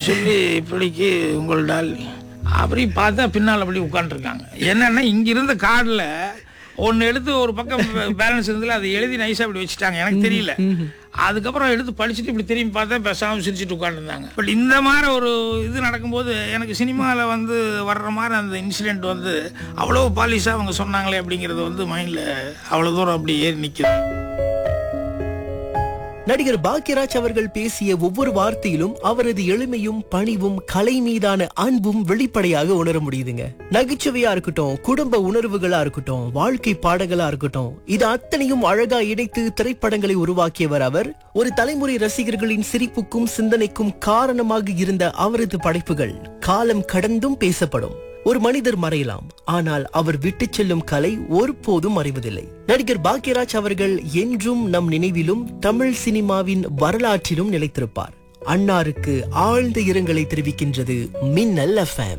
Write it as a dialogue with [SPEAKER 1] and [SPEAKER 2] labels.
[SPEAKER 1] சொல்லி இப்படிக்கு உங்கள் டால் அப்படி பார்த்தா பின்னால் அப்படி உட்காந்துருக்காங்க என்னன்னா இங்க இருந்த கார்டில் ஒன்று எடுத்து ஒரு பக்கம் பேலன்ஸ் இருந்ததுல அதை எழுதி நைஸாக அப்படி வச்சுட்டாங்க எனக்கு தெரியல அதுக்கப்புறம் எடுத்து படிச்சுட்டு இப்படி திரும்பி பார்த்தா பேசாமல் சிரிச்சுட்டு உட்காந்துருந்தாங்க பட் இந்த மாதிரி ஒரு இது நடக்கும்போது எனக்கு சினிமாவில் வந்து வர்ற மாதிரி அந்த இன்சிடெண்ட் வந்து அவ்வளோ பாலிஷாக அவங்க சொன்னாங்களே அப்படிங்கிறது வந்து மைண்டில் அவ்வளோ தூரம் அப்படி ஏறி நிற்குது
[SPEAKER 2] நடிகர் பாக்யராஜ் அவர்கள் பேசிய ஒவ்வொரு வார்த்தையிலும் அவரது எளிமையும் பணிவும் கலை மீதான அன்பும் வெளிப்படையாக உணர முடியுதுங்க நகைச்சுவையா இருக்கட்டும் குடும்ப உணர்வுகளா இருக்கட்டும் வாழ்க்கை பாடங்களா இருக்கட்டும் இது அத்தனையும் அழகா இணைத்து திரைப்படங்களை உருவாக்கியவர் அவர் ஒரு தலைமுறை ரசிகர்களின் சிரிப்புக்கும் சிந்தனைக்கும் காரணமாக இருந்த அவரது படைப்புகள் காலம் கடந்தும் பேசப்படும் ஒரு மனிதர் மறையலாம் ஆனால் அவர் விட்டுச் செல்லும் கலை ஒருபோதும் மறைவதில்லை நடிகர் பாக்யராஜ் அவர்கள் என்றும் நம் நினைவிலும் தமிழ் சினிமாவின் வரலாற்றிலும் நிலைத்திருப்பார் அன்னாருக்கு ஆழ்ந்த இரங்கலை தெரிவிக்கின்றது மின்னல் எஃப்எம்